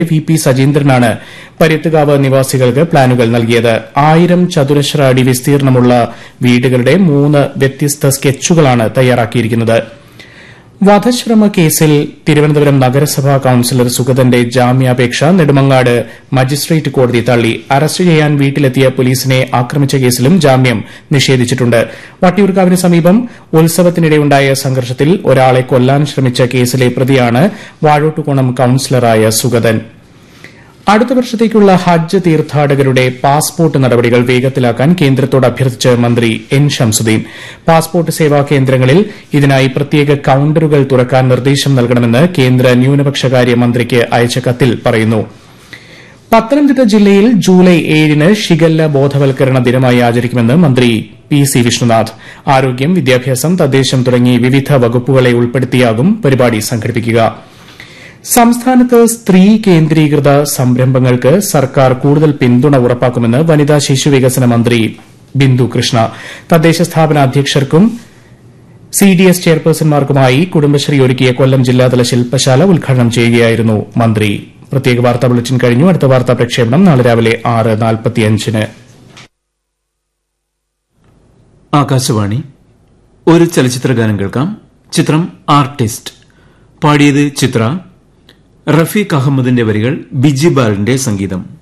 V P സജീന്ദ്രനാണ് പരുത്തുകാവ് നിവാസികൾക്ക് പ്ലാനുകൾ നൽകിയത് ആയിരം ചതുരശ്ര അടി വിസ്തീർണമുള്ള വീടുകളുടെ മൂന്ന് വ്യത്യസ്ത സ്കെച്ചുകളാണ് തയ്യാറാക്കിയിരിക്കുന്നത് വധശ്രമ കേസിൽ തിരുവനന്തപുരം നഗരസഭാ കൌൺസിലർ സുഗതന്റെ ജാമ്യാപേക്ഷ നെടുമങ്ങാട് മജിസ്ട്രേറ്റ് കോടതി തള്ളി അറസ്റ്റ് ചെയ്യാൻ വീട്ടിലെത്തിയ പോലീസിനെ ആക്രമിച്ച കേസിലും ജാമ്യം നിഷേധിച്ചിട്ടുണ്ട് വട്ടിയൂർക്കാവിന് സമീപം ഉത്സവത്തിനിടെയുണ്ടായ സംഘർഷത്തിൽ ഒരാളെ കൊല്ലാൻ ശ്രമിച്ച കേസിലെ പ്രതിയാണ് വാഴോട്ടുകോണം കൌൺസിലറായ സുഗതൻ അടുത്ത വർഷത്തേക്കുള്ള ഹജ്ജ് തീർത്ഥാടകരുടെ പാസ്പോർട്ട് നടപടികൾ വേഗത്തിലാക്കാൻ കേന്ദ്രത്തോട് അഭ്യർത്ഥിച്ച് മന്ത്രി എൻ ഷംസുദ്ദീൻ പാസ്പോർട്ട് സേവാ കേന്ദ്രങ്ങളിൽ ഇതിനായി പ്രത്യേക കൌണ്ടറുകൾ തുറക്കാൻ നിർദ്ദേശം നൽകണമെന്ന് കേന്ദ്ര ന്യൂനപക്ഷകാര്യ മന്ത്രിക്ക് അയച്ച കത്തിൽ പറയുന്നു പത്തനംതിട്ട ജില്ലയിൽ ജൂലൈ ഏഴിന് ഷിഗല്ല ബോധവൽക്കരണ ദിനമായി ആചരിക്കുമെന്ന് മന്ത്രി പി സി വിഷ്ണുനാഥ് ആരോഗ്യം വിദ്യാഭ്യാസം തദ്ദേശം തുടങ്ങി വിവിധ വകുപ്പുകളെ ഉൾപ്പെടുത്തിയാകും പരിപാടി സംഘടിപ്പിക്കുക സംസ്ഥാനത്ത് സ്ത്രീ കേന്ദ്രീകൃത സംരംഭങ്ങൾക്ക് സർക്കാർ കൂടുതൽ പിന്തുണ ഉറപ്പാക്കുമെന്ന് വനിതാ ശിശു വികസന മന്ത്രി ബിന്ദു കൃഷ്ണ തദ്ദേശ സ്ഥാപന അധ്യക്ഷർക്കും സി ഡി എസ് ചെയർപേഴ്സൺമാർക്കുമായി കുടുംബശ്രീ ഒരുക്കിയ കൊല്ലം ജില്ലാതല ശില്പശാല ഉദ്ഘാടനം ചെയ്യുകയായിരുന്നു മന്ത്രി പ്രത്യേക വാർത്താ ബുള്ളറ്റിൻ കഴിഞ്ഞു അടുത്ത വാർത്താ പ്രക്ഷേപണം നാളെ രാവിലെ ആറ് നാൽപ്പത്തിയഞ്ചിന് ആകാശവാണി ഒരു ചലച്ചിത്ര ഗാനം കേൾക്കാം ചിത്രം ആർട്ടിസ്റ്റ് പാടിയത് ചിത്ര റഫീഖ് അഹമ്മദിന്റെ വരികൾ ബിജി ബാലിന്റെ സംഗീതം